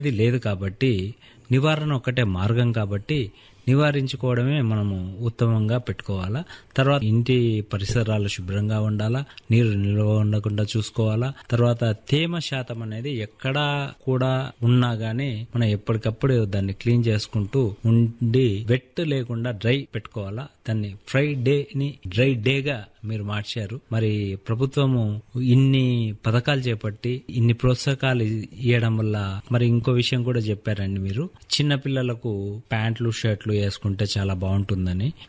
ఇది లేదు కాబట్టి నివారణ ఒకటే మార్గం కాబట్టి నివారించుకోవడమే మనము ఉత్తమంగా పెట్టుకోవాలా తర్వాత ఇంటి పరిసరాలు శుభ్రంగా ఉండాలా నీరు నిల్వ ఉండకుండా చూసుకోవాలా తర్వాత తేమ శాతం అనేది ఎక్కడా కూడా ఉన్నా గానీ మనం ఎప్పటికప్పుడు దాన్ని క్లీన్ చేసుకుంటూ ఉండి వెట్ లేకుండా డ్రై పెట్టుకోవాలా దాన్ని ఫ్రై డే ని డ్రై డేగా మీరు మార్చారు మరి ప్రభుత్వము ఇన్ని పథకాలు చేపట్టి ఇన్ని ప్రోత్సాహకాలు ఇవ్వడం వల్ల మరి ఇంకో విషయం కూడా చెప్పారండి మీరు చిన్న పిల్లలకు ప్యాంట్లు షర్ట్లు వేసుకుంటే చాలా బాగుంటుందని